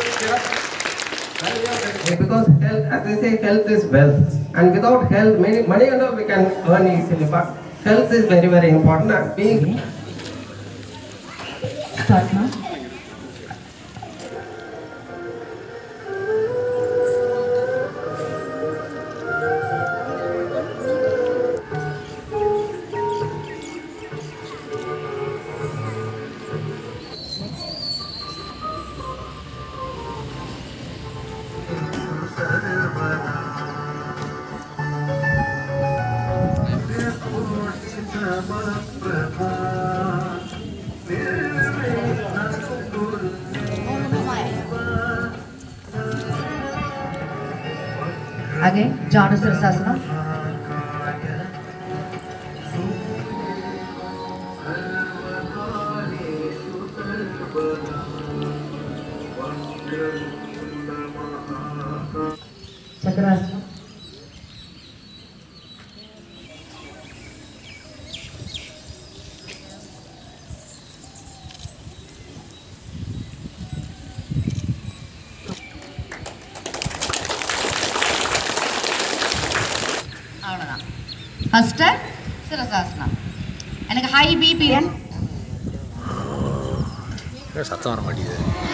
Because health, as I say, health is wealth. And without health, many, money and all we can earn easily. But health is very, very important. And being Start now. Again, Janu Sirasasana. Chakrasana. அவ்வளோதான் first சிரசாசனம் எனக்கு high BP சத்தம் வர மாட்டேங்குது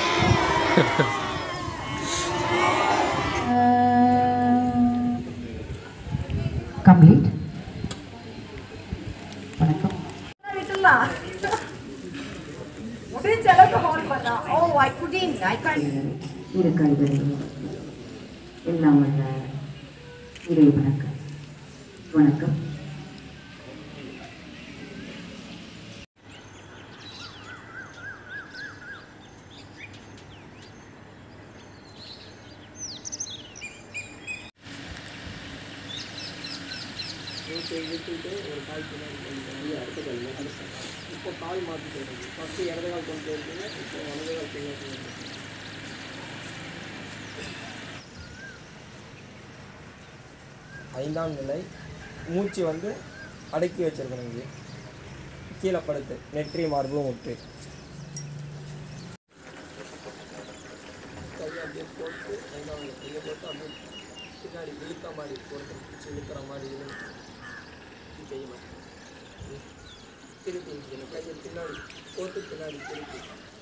Complete. வணக்கம் விட்டுலாம் முடிஞ்ச அளவுக்கு ஹோல்ட் பண்ணா ஓ ஐ குடிங் ஐ கான் இரு கைகளில் எல்லாம் வல்ல இறை வணக்கம் வணக்கம் இப்போ கால் மாற்றி சொல்லுங்க ஃபஸ்ட்டு இடது கால் கொண்டு போயிருக்கீங்க இப்போ வலது கால் பின்னாடி ஐந்தாம் நிலை மூச்சு வந்து அடக்கி வச்சிருக்கணும் இங்கே கீழே படுத்து நெற்றி மார்பு முட்டு கையை அப்படியே போட்டு ஐந்தாம் நிலை கையை போட்டு அப்படியே பின்னாடி இழுக்க மாதிரி போட்டு பிடிச்சி இழுக்கிற மாதிரி இழுத்து கை மாற்றி திருப்பி வைக்கணும் கையை பின்னாடி போட்டு பின்னாடி திருப்பி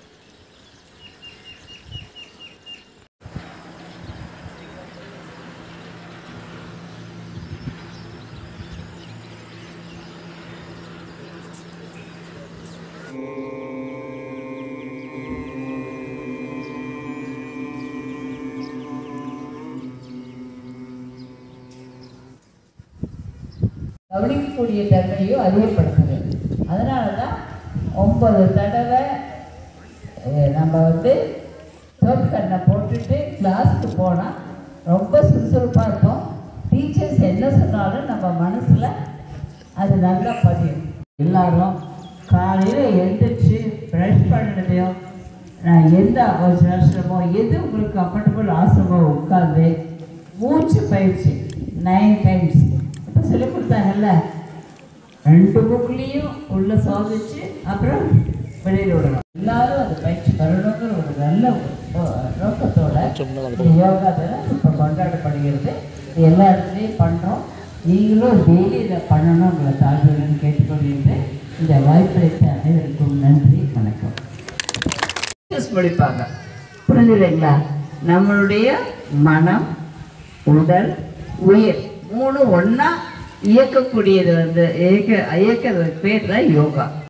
கவனிக்கக்கூடிய தன்மையும் அதிகப்படுத்துது அதனால தான் ஒன்பது தடவை அஹ், நம்ம வந்து தோப்பு கண்ணை போட்டுட்டு கிளாஸுக்கு போனால் ரொம்ப சுறுசுறுப்பாக இருப்போம் டீச்சர்ஸ் என்ன சொன்னாலும் நம்ம மனசில் அது நல்லா பதியும் எல்லாரும் காலையில் எழுந்திரிச்சு ப்ரஷ் பண்ணுறதையும் நான் எந்த அவசரமோ எது உங்களுக்கு கம்ஃபர்டபுள் ஆசனமோ உட்காந்து மூச்சு பயிற்சி நைன் டைம்ஸ் இப்போ சொல்லி கொடுத்தாங்கல்ல ரெண்டு புக்லேயும் உள்ள சோதிச்சு அப்புறம் வெளியில் விடணும் எல்லாரும் அந்த பயிற்சி வரணுங்கிற ஒரு நல்ல ஒரு நோக்கத்தோட இந்த யோகா தினம் இப்போ கொண்டாடப்படுகிறது இது எல்லா இடத்துலையும் பண்ணுறோம் நீங்களும் டெய்லி இதை பண்ணணும் உங்களை தாழ்வுடன் கேட்டுக்கொள்கிறேன் இந்த வாய்ப்பளித்த அனைவருக்கும் நன்றி வணக்கம் டெஸ்ட் முடிப்பாங்க புரிஞ்சுதுங்களா நம்மளுடைய மனம் உடல் உயிர் மூணு ஒன்றா இயக்கக்கூடியது வந்து இயக்க இயக்கிறது பேர் தான் யோகா